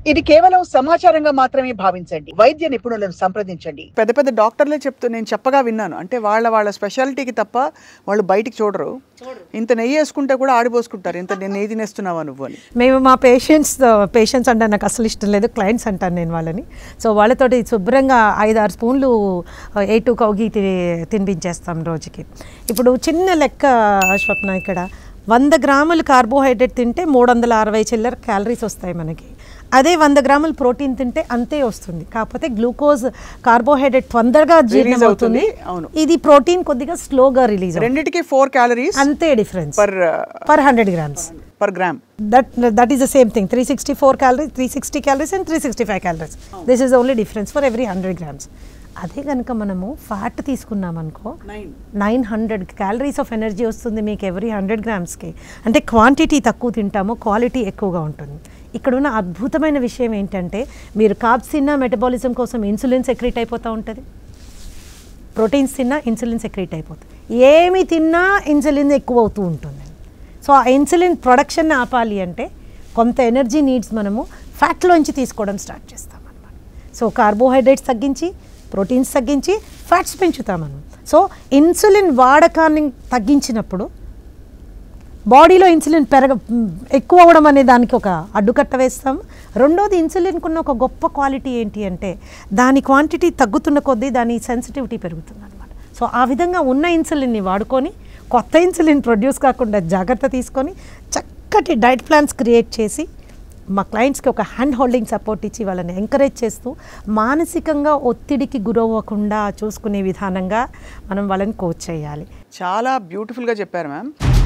ఇది కేవలం సమాచారంగా మాత్రమే భావించండి వైద్య నిపుణులను సంప్రదించండి పెద్ద పెద్ద డాక్టర్లే చెప్తూ నేను చెప్పగా విన్నాను అంటే వాళ్ళ వాళ్ళ స్పెషాలిటీకి తప్ప వాళ్ళు బయటికి చూడరు ఇంత నెయ్యి వేసుకుంటే కూడా ఆడిపోసుకుంటారు ఇంత నేను నెయ్యి తినేస్తున్నావా నువ్వు అని మేము మా పేషెంట్స్ పేషెంట్స్ అంటే నాకు అసలు ఇష్టం లేదు క్లయింట్స్ అంటాను నేను వాళ్ళని సో వాళ్ళతోటి శుభ్రంగా ఐదు ఆరు స్పూన్లు ఏ టూ కౌగి తి- తినిపించేస్తాం రోజుకి ఇప్పుడు చిన్న లెక్క స్వప్న ఇక్కడ వంద గ్రాములు కార్బోహైడ్రేట్ తింటే మూడు వందల అరవై చిల్లర క్యాలరీస్ వస్తాయి మనకి అదే వంద గ్రాములు ప్రోటీన్ తింటే అంతే వస్తుంది కాకపోతే గ్లూకోజ్ కార్బోహైడ్రేట్ తొందరగా జీర్ణం అవుతుంది అవుతుంది, అవును. ఇది ప్రోటీన్ కొద్దిగా స్లోగా రిలీజ్ రెండిటికి ఫోర్ క్యాలరీస్ అంతే difference per per hundred grams per gram that that is the same thing 364 calories 360 calories and 365 calories this is the only difference for every 100 grams అదే కనుక మనము ఫ్యాట్ తీసుకున్నాం అనుకో nine hundred calories of energy వస్తుంది మీకు every hundred గ్రామ్స్కి అంటే quantity తక్కువ తింటాము క్వాలిటీ ఎక్కువగా ఉంటుంది ఇక్కడ ఉన్న అద్భుతమైన విషయం ఏంటంటే మీరు కార్బ్స్ తిన్నా మెటబాలిజం కోసం ఇన్సులిన్ సెక్రెట్ అయిపోతూ ఉంటుంది ప్రోటీన్స్ తిన్నా ఇన్సులిన్ సెక్రెట్ అయిపోతుంది ఏమి తిన్నా ఇన్సులిన్ ఎక్కువ అవుతూ ఉంటుంది సో ఆ ఇన్సులిన్ ప్రొడక్షన్ ఆపాలి అంటే కొంత ఎనర్జీ నీడ్స్ మనము ఫ్యాట్లోంచి తీసుకోవడం స్టార్ట్ చేస్తాం అనమాట సో కార్బోహైడ్రేట్స్ తగ్గించి ప్రోటీన్స్ తగ్గించి ఫ్యాట్స్ పెంచుతాం మనం సో ఇన్సులిన్ వాడకాన్ని తగ్గించినప్పుడు బాడీలో ఇన్సులిన్ పెరగ ఎక్కువ అవ్వడం అనే దానికి ఒక అడ్డుకట్ట వేస్తాం రెండోది ఇన్సులిన్కి ఉన్న ఒక గొప్ప క్వాలిటీ ఏంటి అంటే దాని క్వాంటిటీ తగ్గుతున్న కొద్దీ దాని సెన్సిటివిటీ పెరుగుతుంది అనమాట సో ఆ విధంగా ఉన్న ఇన్సులిన్ని వాడుకొని కొత్త ఇన్సులిన్ ప్రొడ్యూస్ కాకుండా జాగ్రత్త తీసుకొని చక్కటి డైట్ ప్లాన్స్ క్రియేట్ చేసి మా క్లయింట్స్కి ఒక హ్యాండ్ హోల్డింగ్ సపోర్ట్ ఇచ్చి వాళ్ళని ఎంకరేజ్ చేస్తూ మానసికంగా ఒత్తిడికి గురవ్వకుండా చూసుకునే విధానంగా మనం వాళ్ళని కోచ్ చేయాలి చాలా బ్యూటిఫుల్గా చెప్పారు మ్యామ్